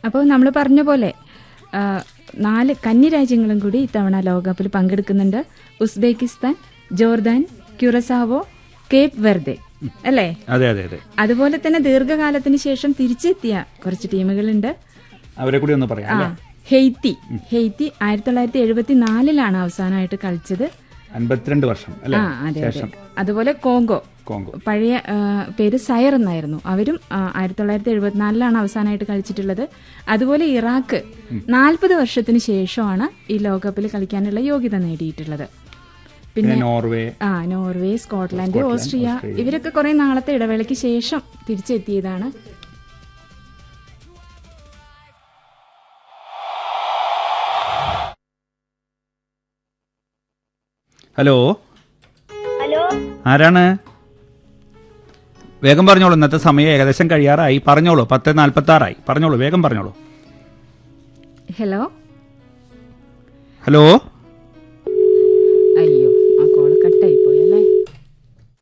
അപ്പോൾ നമ്മൾ പറഞ്ഞ പോലെ ആ, നാല് കന്നി രാജ്യങ്ങളും കൂടി ഇത്തവണ ലോകകപ്പിൽ പങ്കെടുക്കുന്നുണ്ട് Uzbekistan Jordan Curacao Cape Verde അല്ലേ അതെ അതെ അതെ അതുപോലെ തന്നെ ദീർഘകാലത്തിന് ശേഷം തിരിച്ചെത്തിയ കുറച്ച് ടീമുകളുണ്ട് അവരെ കൂടി ഒന്ന് പറയാം ആ അല്ലേ ഹെയ്ത്തി ഹെയ്ത്തി ആയിരത്തി തൊള്ളായിരത്തി എഴുപത്തി നാലിലാണ് അവസാനമായിട്ട് കളിച്ചത് അൻപത്തിരണ്ട് വർഷം അല്ലേ ആ അതെ അതെ ശേഷം അതുപോലെ കോങ്കോ കോങ്കോ പഴയ ആ, പേര് സയർ എന്നായിരുന്നു അവരും ആ, ആയിരത്തി തൊള്ളായിരത്തി എഴുപത്തിനാലിലാണ് അവസാനമായിട്ട് കളിച്ചിട്ടുള്ളത് അതുപോലെ ഇറാഖ് നാൽപ്പത് വർഷത്തിന് ശേഷമാണ് ഈ ലോകകപ്പിൽ കളിക്കാനുള്ള യോഗ്യത നേടിയിട്ടുള്ളത് പിന്നെ പിന്നെ നോർവേ ആ നോർവേ സ്കോട്ട്ലാൻഡ് ഓസ്ട്രിയ ഇവരൊക്കെ കുറെ നാളത്തെ ഇടവേളയ്ക്ക് ശേഷം തിരിച്ചെത്തിയതാണ് ഹലോ ഹലോ ആരാണ് വേഗം പറഞ്ഞോളൂ ഇന്നത്തെ സമയം ഏകദേശം കഴിയാറായി പറഞ്ഞോളൂ പത്ത് നാൽപ്പത്തി ആറായി പറഞ്ഞോളൂ വേഗം പറഞ്ഞോളൂ ഹലോ ഹലോ